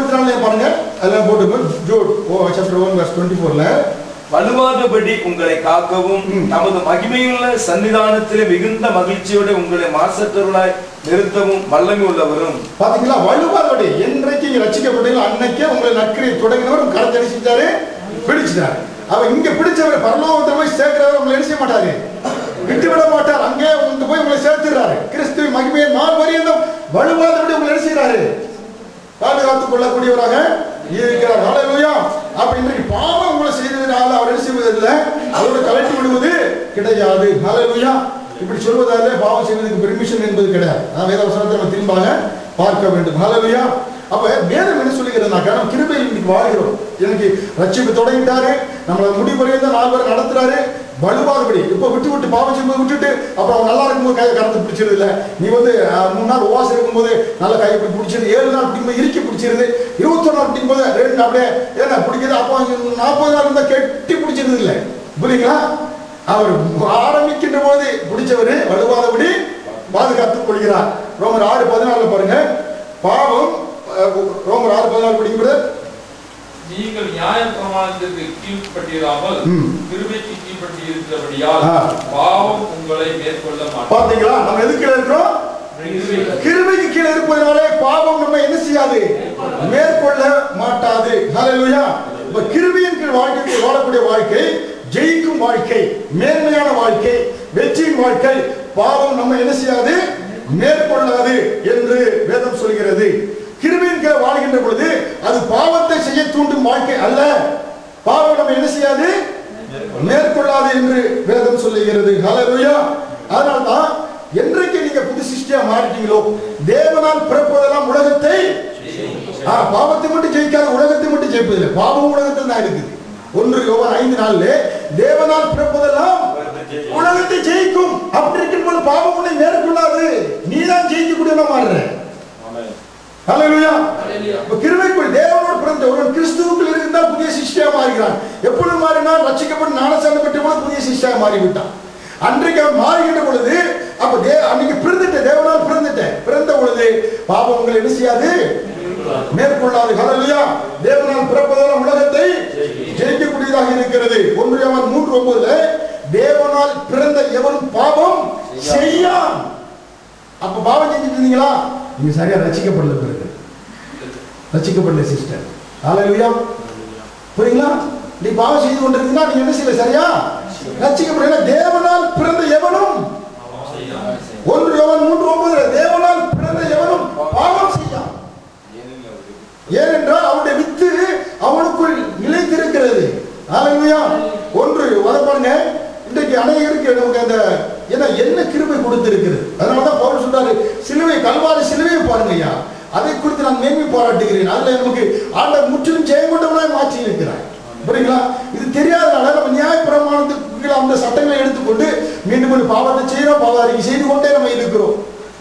இருபத்தி நாலுல பாருங்க அதெல்லாம் போட்டுக்கோ ஜூட் ஓ சாப்டர் ஒன் வர்ஸ் டுவெண்ட்டி ஃபோர்ல வலுவாதபடி உங்களை காக்கவும் ம். நமது மகிமையுள்ள சன்னிதானத்திலே மிகுந்த மகிழ்ச்சியோட உங்களை மாசற்றவர்களாய் நிறுத்தவும் வல்லமை உள்ளவரும் பாத்தீங்களா வலுவாதபடி என்றைக்கு நீங்க ரட்சிக்கப்பட்டீங்களோ அன்னைக்கே உங்களை நற்கிரியை தொடங்கினவர் கரத்தை அடிச்சுட்டாரு பிடிச்சிட்டாரு அவ இங்க பிடிச்சவர் பரலோகத்துல போய் சேர்க்கிறவர் உங்களை என்ன செய்ய மாட்டாரு விட்டு விட மாட்டார் அங்கே வந்து போய் உங்களை சேர்த்துறாரு கிறிஸ்துவின் மகிமையை நாள் வரையும் வலுவாதபடி உங்களை என்ன செய்யறாரு பாதுகாத்துக் கொள்ளக்கூடியவராக இருக்கிறார் ஹalleluya அப்ப இன்றைக்கு பாவம் உங்களை செய்ததுனால அவர் என்ன செய்வதில்லை அவரோட கலட்டி விடுவது கிடையாது ஹalleluya இப்படி சொல்வதாலே பாவம் செய்வதற்கு பெர்மிஷன் என்பது கிடையாது நான் வேதவசனத்தை நம்ம திரும்பாக பார்க்க வேண்டும் ஹalleluya அப்ப வேதம் என்ன சொல்லுகிறதுனாக்கா நம்ம கிருபையில் இன்னைக்கு வாழ்கிறோம் எனக்கு ரட்சிப்பு தொடங்கிட்டாரு நம்மளை முடிவரையும் தான் நாலு பேர் நடத்துறாரு வலுவாதபடி இப்போ விட்டு விட்டு பாவம் செய்யும்போது விட்டுட்டு அப்புறம் அவன் நல்லா இருக்கும்போது கையை கறந்து பிடிச்சிருது இல்ல நீ வந்து அஹ், மூணு நாள் உவாசம் இருக்கும்போது நல்ல கையை இப்படி பிடிச்சிருது ஏழு நாள் பிடிக்கும்போது இறுக்கி பிடிச்சிருது இருபத்தொரு நாள் பிடிக்கும்போது ரெண்டு அப்படியே ஏன்னா பிடிக்குது அப்போ நாற்பது நாள் இருந்தால் கெட்டி பிடிச்சிருது இல்லை புரியுங்களா அவர் ஆரம்பிக்கின்ற போது பிடிச்சவரு வலுவாதபடி பாதுகாத்துக் கொள்கிறார் ரோமர் ஆறு பதினாலுல பாருங்க பாவம் அஹ், ரோமர் ஆறு பதினாலு படிக்கும்போது நீங்கள் நியாய பிரமாணத்திற்கு கீழ்ப்பட்டிராமல் ம். கிருபைக்கு கீழ்ப்பட்டி இருக்கிறபடியால் ஆ. பாவம் உங்களை மேற்கொள்ள மாட்டார் பாத்தீங்களா நம்ம எதுக்கு இருக்கிறோம் கிருபைக்கு கீழே இருப்பதனாலே பாவம் நம்ம என்ன செய்யாது மேற்கொள்ள மாட்டாது ஹalleluya இப்ப கிருபையின் கீழ் வாழ்க்கை வாழக்கூடிய வாழ்க்கை ஜெயிக்கும் வாழ்க்கை மேன்மையான வாழ்க்கை வெற்றியின் வாழ்க்கை பாவம் நம்ம என்ன செய்யாது மேற்கொள்ளாது என்று வேதம் சொல்கிறது கிருபையின் கீழ் வாழ்கின்ற பொழுது அது பாவத்தை செய்ய தூண்டும் வாழ்க்கை அல்ல பாவம் நம்ம என்ன செய்யாது மேற்கொள்ளாது என்று வேதம் சொல்லுகிறது ஹalleluya அதனால்தான் என்றைக்கு நீங்க புது சிருஷ்டியா மாறிட்டீங்களோ தேவனால் பிறப்பதெல்லாம் உலகத்தை ஆ, பாவத்தை மட்டும் ஜெயிக்காத உலகத்தை மட்டும் ஜெயிப்பதில்லை பாவம் உலகத்தில் தான் இருக்குது ஒன்று யோவான் ஐந்து நாள்ல தேவனால் பிறப்பதெல்லாம் உலகத்தை ஜெயிக்கும் அப்படி இருக்கும்போது பாவம் உன்னை மேற்கொள்ளாது நீ தான் ஜெயிக்கக்கூடியவனா மாறுற ஹalleluya இப்ப கிருபைக்குள் தேவனோடு பிறந்த ஒருவன் கிறிஸ்துவுக்குள் இருந்தால் புதிய சிஷ்டியா மாறுகிறான் எப்பொழுது மாறினான் ரட்சிக்கப்பட்டு ஞானசானம் பெற்ற பொழுது புதிய சிஷ்டியா மாறிவிட்டான் அன்றைக்கு அவன் மாறுகின்ற பொழுது அப்ப தே அன்னைக்கு பிறந்துட்ட தேவனால் பிறந்துட்ட பிறந்த பொழுது பாவம் உங்களை என்ன செய்யாது மேற்கொள்ளாது ஹalleluya தேவனால் பிறப்பதால் உலகத்தை ஜெயிக்கக்கூடியதாக இருக்கிறது ஒன்று அவன் மூன்று ஒன்பதுல தேவனால் பிறந்த எவனும் பாவம் செய்யான் அப்ப பாவம் செஞ்சுட்டு இருந்தீங்களா நீங்க சரியா ரசிக்கப்படல பிறகு ரசிக்கப்படல சிஸ்டர் ஹalleluya புரியுங்களா நீ பாவம் செய்து கொண்டிருந்தீங்கன்னா நீங்க என்ன செய்யல சரியா ரசிக்கப்படல தேவனால் பிறந்த எவனும் ஒன்று எவன் மூன்று ஒன்பது தேவனால் பிறந்த எவனும் பாவம் செய்யான் ஏனென்றால் அவருடைய வித்து அவனுக்குள் நிலைத்திருக்கிறது ஹalleluya ஒன்று வர பாருங்க இன்றைக்கு அநேகருக்கு நமக்கு அந்த ஏன்னா என்ன கிருபை கொடுத்திருக்கிறது அதனால தான் பவுல் சொல்றாரு சிலுவை கல்வாரி சிலுவையை பாருங்க ஐயா அதை குறித்து நான் மேன்மை பாராட்டுகிறேன் அதுல நமக்கு ஆண்டவர் முற்றிலும் ஜெயம் கொண்டவனாய் மாற்றி இருக்கிறார் புரியுங்களா இது தெரியாதனால நம்ம நியாய பிரமாணத்துக்கு கீழே அந்த சட்டங்களை எடுத்துக்கொண்டு மீண்டும் மீண்டும் பாவத்தை செய்யறோம் பாவ அறிக்கை செய்து கொண்டே நம்ம இருக்கிறோம்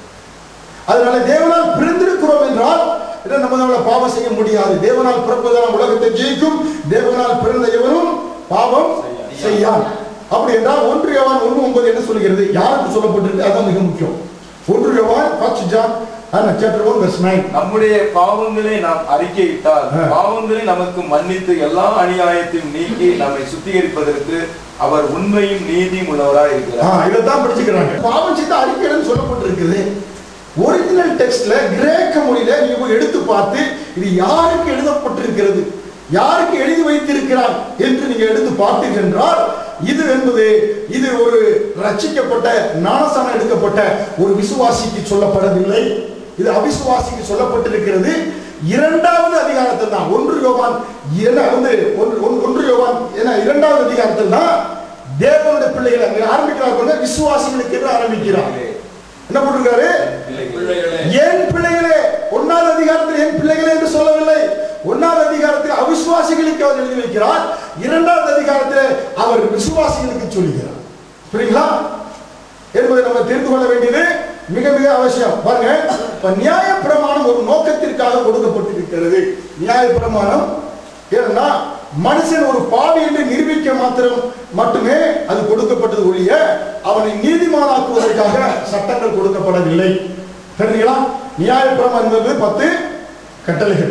அதனால தேவனால் பிறந்திருக்கிறோம் என்றால் இதை நம்ம நம்மள பாவம் செய்ய முடியாது தேவனால் பிறப்பதால் உலகத்தை ஜெயிக்கும் தேவனால் பிறந்த எவனும் பாவம் செய்யான் அப்படி என்றால் ஒன்று யோவான் ஒன்று ஒன்பது என்ன சொல்கிறது யாருக்கு சொல்லப்பட்டிருக்கு அதான் மிக முக்கியம் ஒன்று யோவான் first John chapter one verse nine நம்முடைய பாவங்களை நாம் அறிக்கையிட்டால் ஆ. பாவங்களை நமக்கு மன்னித்து எல்லா அநியாயத்தையும் நீக்கி நம்மை சுத்திகரிப்பதற்கு அவர் உண்மையும் நீதியும் உள்ளவராய் ஆ இருக்கிறார் இதைத்தான் படிச்சுக்கிறாங்க பாவம் செய்த அறிக்கைன்னு சொல்லப்பட்டிருக்குது ஒரிஜினல் டெக்ஸ்ட்ல கிரேக்க மொழியில நீங்க போய் எடுத்து பார்த்து இது யாருக்கு எழுதப்பட்டிருக்கிறது யாருக்கு எழுதி வைத்திருக்கிறார் என்று நீங்க எடுத்து பார்த்தீர்கள் என்றால் இது என்பது இது ஒரு ரட்சிக்கப்பட்ட ஞானசானம் எடுக்கப்பட்ட ஒரு விசுவாசிக்கு சொல்லப்படவில்லை இது அவிசுவாசிக்கு சொல்லப்பட்டிருக்கிறது இரண்டாவது அதிகாரத்தில் தான் ஒன்று யோவான் என வந்து ஒன்று ஒன்று- ஒன்று யோவான் என இரண்டாவது அதிகாரத்தில் தான் தேவனுடைய பிள்ளைகளை அங்க ஆரம்பிக்கிறார் பாருங்க, விசுவாசிகளுக்கு என்று ஆரம்பிக்கிறார் என்ன போட்டிருக்காரு பிள்ளைகளே என் பிள்ளைகளே ஒன்னாவது அதிகாரத்தில் என் பிள்ளைகளே என்று சொல்லவில்லை ஒன்னாவது அதிகாரத்தில் அவிசுவாசிகளுக்கு அவர் எழுதி வைக்கிறார் இரண்டாவது அதிகாரத்தில் அவர் விசுவாசிகளுக்கு சொல்லுகிறார் புரியுங்களா என்பதை நம்ம தெரிந்து கொள்ள வேண்டியது மிக மிக அவசியம் பாருங்க இப்ப நியாய பிரமாணம் ஒரு நோக்கத்திற்காக கொடுக்கப்பட்டிருக்கிறது நியாய பிரமாணம் ஏன்னா மனுஷன் ஒரு பாவி என்று நிரூபிக்க மாத்திரம் மட்டுமே அது கொடுக்கப்பட்டது ஒழிய அவனை நீதிமானாக்குவதற்காக சட்டங்கள் கொடுக்கப்படவில்லை தெரியுங்களா நியாய பிரமாணம் என்பது பத்து கட்டளைகள்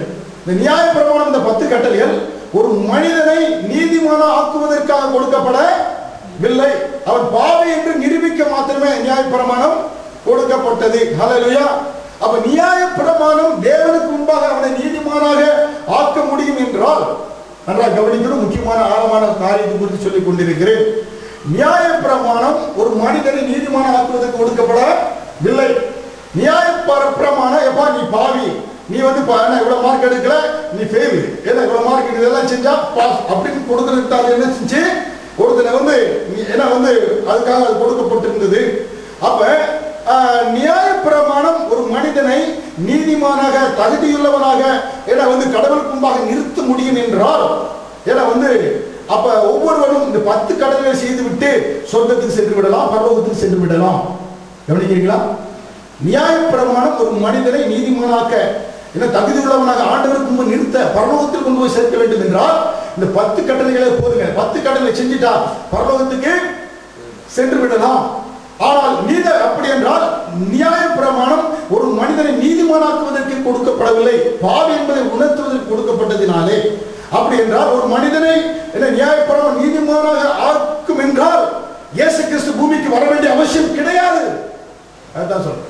இந்த நியாய பிரமாணம் இந்த பத்து கட்டளைகள் ஒரு மனிதனை நீதிமான ஆக்குவதற்காக கொடுக்கப்படவில்லை அவன் பாவி என்று நிரூபிக்க மாத்திரமே நியாய பிரமாணம் கொடுக்கப்பட்டது ஹalleluya அப்ப நியாய பிரமாணம் தேவனுக்கு முன்பாக அவனை நீதிமானாக ஆக்க முடியும் என்றால் நன்றாக கவனிக்கணும் முக்கியமான ஆழமான காரியத்தை குறித்து சொல்லிக் கொண்டிருக்கிறேன் நியாய பிரமாணம் ஒரு மனிதனை நீதிமான ஆக்குவதற்கு கொடுக்கப்படவில்லை நியாய பிர- பிரமாணம் எப்பா நீ பாவி நீ வந்து பா- என்ன இவ்வளவு மார்க் எடுக்கல நீ ஃபெயில் ஏன்னா இவ்வளவு மார்க் இதெல்லாம் செஞ்சா பாஸ் அப்படின்னு கொடுத்துட்டு அது என்ன செஞ்சு ஒருத்தனை வந்து நீ- ஏன்னா வந்து அதுக்காக அது கொடுக்கப்பட்டிருந்தது அப்ப ஆஹ், நியாய பிரமாணம் ஒரு மனிதனை நீதிமானாக தகுதியுள்ளவனாக ஏன்னா வந்து கடவுளுக்கு முன்பாக நிறுத்த முடியும் என்றால் ஏன்னா வந்து அப்ப ஒவ்வொருவரும் இந்த பத்து கடன்களை செய்து விட்டு சொர்க்கத்துக்கு சென்று விடலாம் பரலோகத்துக்கு சென்று விடலாம் கவனிக்கிறீங்களா நியாய பிரமாணம் ஒரு மனிதனை நீதிமானாக்க என்ன தகுதி உள்ளவனாக ஆண்டவருக்கு முன்பு நிறுத்த பரலோகத்தில் கொண்டு போய் சேர்க்க வேண்டும் என்றால் இந்த பத்து கட்டளைகளை போதுங்க பத்து கட்டளை செஞ்சுட்டா பரலோகத்துக்கு சென்று விடலாம் ஆனால் நீத அப்படி என்றால் நியாய பிரமாணம் ஒரு மனிதனை நீதிமானாக்குவதற்கு கொடுக்கப்படவில்லை பாவி என்பதை உணர்த்துவதற்கு கொடுக்கப்பட்டதினாலே அப்படி என்றால் ஒரு மனிதனை என்ன நியாய பிரமாணம் நீதிமானாக ஆக்கும் என்றால் இயேசு கிறிஸ்து பூமிக்கு வர வேண்டிய அவசியம் கிடையாது அதுதான் சொல்றேன்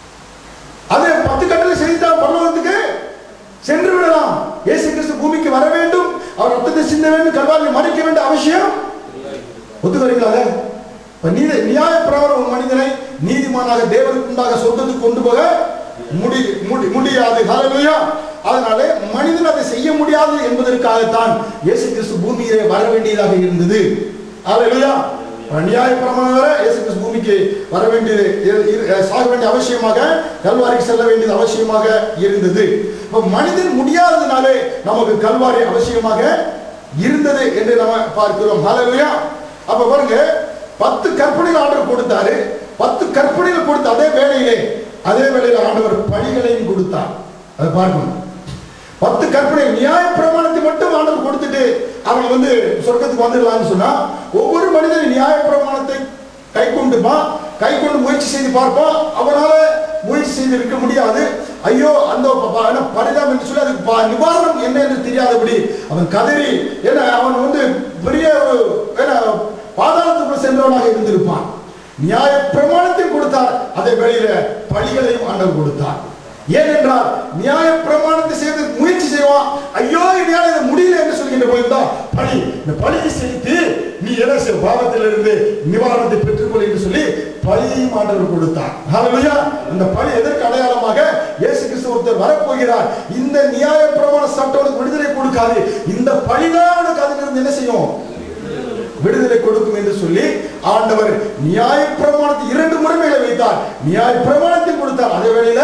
அது பத்து கட்டளை செய்தால் பரலோகத்துக்கு சென்று விடலாம் இயேசு கிறிஸ்து பூமிக்கு வர வேண்டும் அவர் ரத்தத்தை சிந்த வேண்டும் கல்வாரில் மறிக்க வேண்டிய அவசியம் ஒத்துக்கிறீங்களா அதை? இப்ப நீதி நியாய பிரகாரம் ஒரு மனிதனை நீதிமானாக தேவனுக்கு உண்டாக சொர்க்கத்துக்கு கொண்டு போக முடி முடி முடியாது ஹalleluya அதனாலே மனிதன் அதை செய்ய முடியாது என்பதற்காகத்தான் இயேசு கிறிஸ்து பூமியிலே வர வேண்டியதாக இருந்தது ஹalleluya நியாய பிரமாணம் வர இயேசு கிறிஸ்து பூமிக்கு வர வேண்டியது இரு- இரு- சாக வேண்டிய அவசியமாக கல்வாரிக்கு செல்ல வேண்டியது அவசியமாக இருந்தது இப்ப மனிதன் முடியாததுனாலே நமக்கு கல்வாரி அவசியமாக இருந்தது என்று நம்ம பார்க்கிறோம் ஹalleluya அப்ப பாருங்க பத்து கற்பனைகள் ஆண்டவர் கொடுத்தாரு பத்து கற்பனைகள் கொடுத்த அதே வேளையிலே அதே வேளையில ஆண்டவர் பணிகளையும் கொடுத்தார் அதை பார்க்கணும் பத்து கற்பனை நியாய பிரமாணத்தை மட்டும் ஆண்டவர் கொடுத்துட்டு அவங்க வந்து சொர்க்கத்துக்கு வந்துடலாம்னு சொன்னா ஒவ்வொரு மனிதனும் நியாய பிரமாணத்தை கை கொண்டுப்பா கை கொண்டு முயற்சி செய்து பார்ப்பான் அவனால முயற்சி செய்து இருக்க முடியாது ஐயோ அந்த ப- ப- என்ன பரிதாபம் என்று சொல்லி அதுக்கு ப- நிவாரணம் என்ன என்று தெரியாதபடி அவன் கதறி ஏன்னா அவன் வந்து பெரிய ஒரு ஏன்னா பாதாளத்துக்குள்ள சென்றவனாக இருந்திருப்பான் நியாய பிரமாணத்தை கொடுத்தார் அதே வேளையில பழிகளையும் ஆண்டவர் கொடுத்தார் ஏனென்றால் நியாய பிரமாணத்தை செய்து முயற்சி செய்வான் ஐயோ என்னால இதை முடியல என்று சொல்கின்ற பொழுதுதான் பழி இந்த பழியை செய்து நீ என்ன செய்ய பாவத்திலிருந்து நிவாரணத்தை பெற்றுக்கொள் என்று சொல்லி பழியையும் ஆண்டவர் கொடுத்தார் ஹalleluya இந்த பழி எதற்கு அடையாளமாக இயேசு கிறிஸ்து ஒருத்தர் வரப்போகிறார் இந்த நியாய பிரமாண சட்டம் உனக்கு விடுதலை கொடுக்காது இந்த பழிதான் உனக்கு அதிலிருந்து என்ன செய்யும் விடுதலை கொடுக்கும் என்று சொல்லி ஆண்டவர் நியாய பிரமாணத்தை இரண்டு முறைமைகளை வைத்தார் நியாய பிரமாணத்தை கொடுத்தார் அதே வேளையில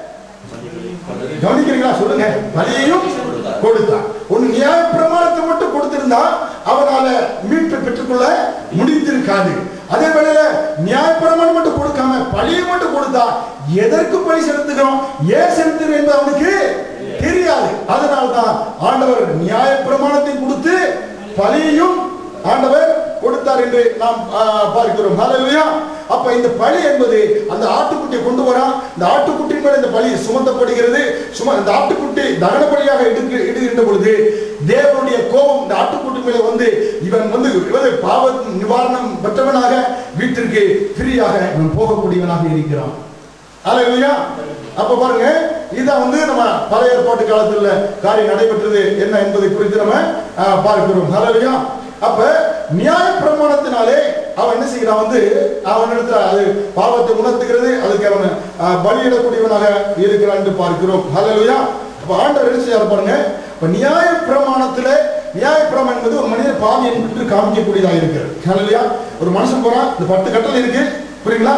கவனிக்கிறீங்களா சொல்லுங்க பலியையும் கொடுத்தார் ஒரு நியாய பிரமாணத்தை மட்டும் கொடுத்திருந்தா அவனால மீட்பை பெற்றுக்கொள்ள முடிந்திருக்காது அதே வேளையில நியாய பிரமாணம் மட்டும் கொடுக்காம பழியை மட்டும் கொடுத்தா எதற்கு பழி செலுத்துகிறோம் ஏன் செலுத்துகிறோம் என்பது அவனுக்கு தெரியாது அதனால தான் ஆண்டவர் நியாய பிரமாணத்தை கொடுத்து பலியையும் ஆண்டவர் கொடுத்தார் என்று நாம் ஆ, பார்க்கிறோம் ஹalleluya அப்ப இந்த பலி என்பது அந்த ஆட்டுக்குட்டியை கொண்டு வரான் இந்த ஆட்டுக்குட்டியின் மேல இந்த பலி சுமத்தப்படுகிறது சும இந்த ஆட்டுக்குட்டி தகன பலியாக எடுக்க இடுகின்ற பொழுது தேவனுடைய கோபம் இந்த ஆட்டுக்குட்டி மேலே வந்து இவன் வந்து இவன் பாவ நிவாரணம் பெற்றவனாக வீட்டிற்கு ஃப்ரீயாக இவன் போகக்கூடியவனாக இருக்கிறான் ஹalleluya அப்ப பாருங்க இதான் வந்து நம்ம பழைய ஏற்பாட்டு காலத்துல காரியம் நடைபெற்றது என்ன என்பதை குறித்து நம்ம ஆ, பார்க்கிறோம் ஹalleluya அப்ப நியாய பிரமாணத்தினாலே அவன் என்ன செய்கிறான் வந்து அவனிடத்துல அது பாவத்தை உணர்த்துகிறது அதுக்கு அவன் ஆ, பலியிடக்கூடியவனாக இருக்கிறான் என்று பார்க்கிறோம் ஹalleluya அப்ப ஆண்டவர் என்ன செய்யாரு பாருங்க இப்ப நியாய பிரமாணத்துல நியாய பிரமாணம் என்பது ஒரு மனிதன் பாவி என்று காமிக்கக்கூடியதாக இருக்கிறது ஹalleluya ஒரு மனுஷன் போறான் இந்த பத்து கட்டளை இருக்கு புரியுங்களா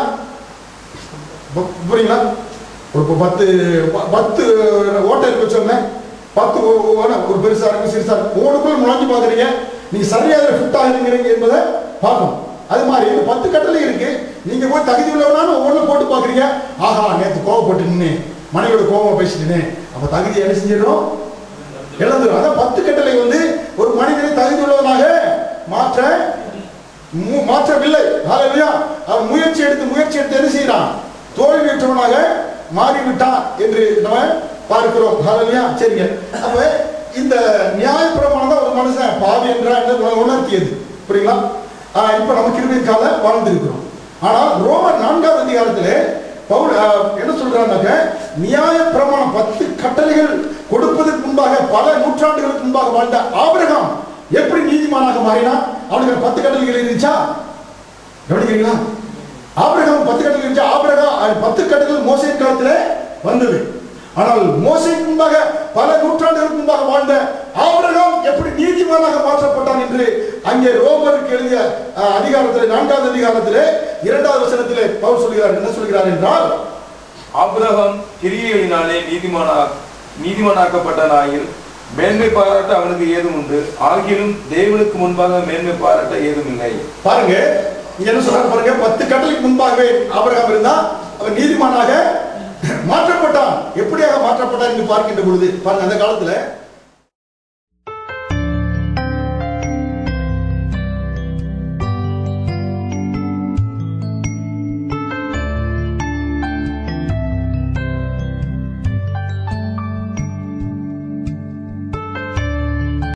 பு- புரியுங்களா ஒரு ப- பத்து ப- பத்து ஓட்டை இருக்கு வச்சோங்க பத்து ஒ- ஒ- ஒண்ணு, ஒரு பெருசா இருக்கு சிறுசா இருக்கு ஒவ்வொன்றுக்குள்ள நுழைஞ்சு பாக்குறீங்க நீங்க சரியா அதில் ஃபிட் ஆகிறீங்க என்பதை பார்க்கணும் அது மாதிரி இந்த பத்து கட்டளை இருக்கு நீங்க போய் தகுதி உள்ளவனாலும் ஒவ்வொன்றும் போட்டு பாக்குறீங்க ஆஹா நேத்து கோவப்பட்டு நின்னு மனைவியோட கோவமா பேசிட்டு அப்ப தகுதி என்ன செஞ்சிடும் இழந்துடும் அதான் பத்து கட்டளை வந்து ஒரு மனிதனை தகுதி உள்ளவனாக மாற்ற மு- மாற்றவில்லை ஹalleluya அவன் முயற்சி எடுத்து முயற்சி எடுத்து என்ன செய்யறான் தோல்வியுற்றவனாக மாறிவிட்டான் என்று நம்ம பார்க்கிறோம் ஹalleluya சரிங்க அப்ப இந்த நியாயப்பிரமாணம் தான் ஒரு மனுஷன் பாவி என்றா என்ன உணர்த்தியது புரியுங்களா ஆ, இப்ப நம்ம கிருபையின் கால வாழ்ந்திருக்கிறோம் ஆனால் ரோமர் நான்காவது அதிகாரத்திலே பவுல் ஆ, என்ன சொல்றாங்க நியாய பிரமாணம் பத்து கட்டளைகள் கொடுப்பதற்கு முன்பாக பல நூற்றாண்டுகளுக்கு முன்பாக வாழ்ந்த ஆபிரகாம் எப்படி நீதிமானாக மாறினான் அவனுக்கு பத்து கட்டளைகள் இருந்துச்சா கவனிக்கிறீங்களா ஆபிரகாம் பத்து கட்டளை இருந்துச்சு ஆபிரகாம் அஹ், பத்து கட்டளைகள் மோசை காலத்திலே வந்தது ஆனால் மோசைக்கு முன்பாக பல நூற்றாண்டுகளுக்கு முன்பாக வாழ்ந்த ஆபிரகாம் எப்படி நீதிமானாக மாற்றப்பட்டான் என்று அங்கே ரோமருக்கு எழுதிய அஹ், அதிகாரத்திலே நான்காவது அதிகாரத்திலே இரண்டாவது வசனத்திலே பவுல் சொல்கிறார் என்ன சொல்கிறார் என்றால் ஆபிரகாம் கிரியைகளினாலே நீதிமானா நீதிமானாக்கப்பட்டனாயில் மேன்மை பாராட்ட அவனுக்கு ஏதும் உண்டு ஆகிலும் தேவனுக்கு முன்பாக மேன்மை பாராட்ட ஏதும் இல்லை பாருங்க இங்க என்ன சொல்றாரு பாருங்க பத்து கட்டளைக்கு முன்பாகவே ஆபிரகாம் இருந்தா அவன் நீதிமானாக மாற்றப்பட்டான் எப்படியாக மாற்றப்பட்டான் என்று பார்க்கின்ற பொழுது பாருங்க அந்த காலத்துல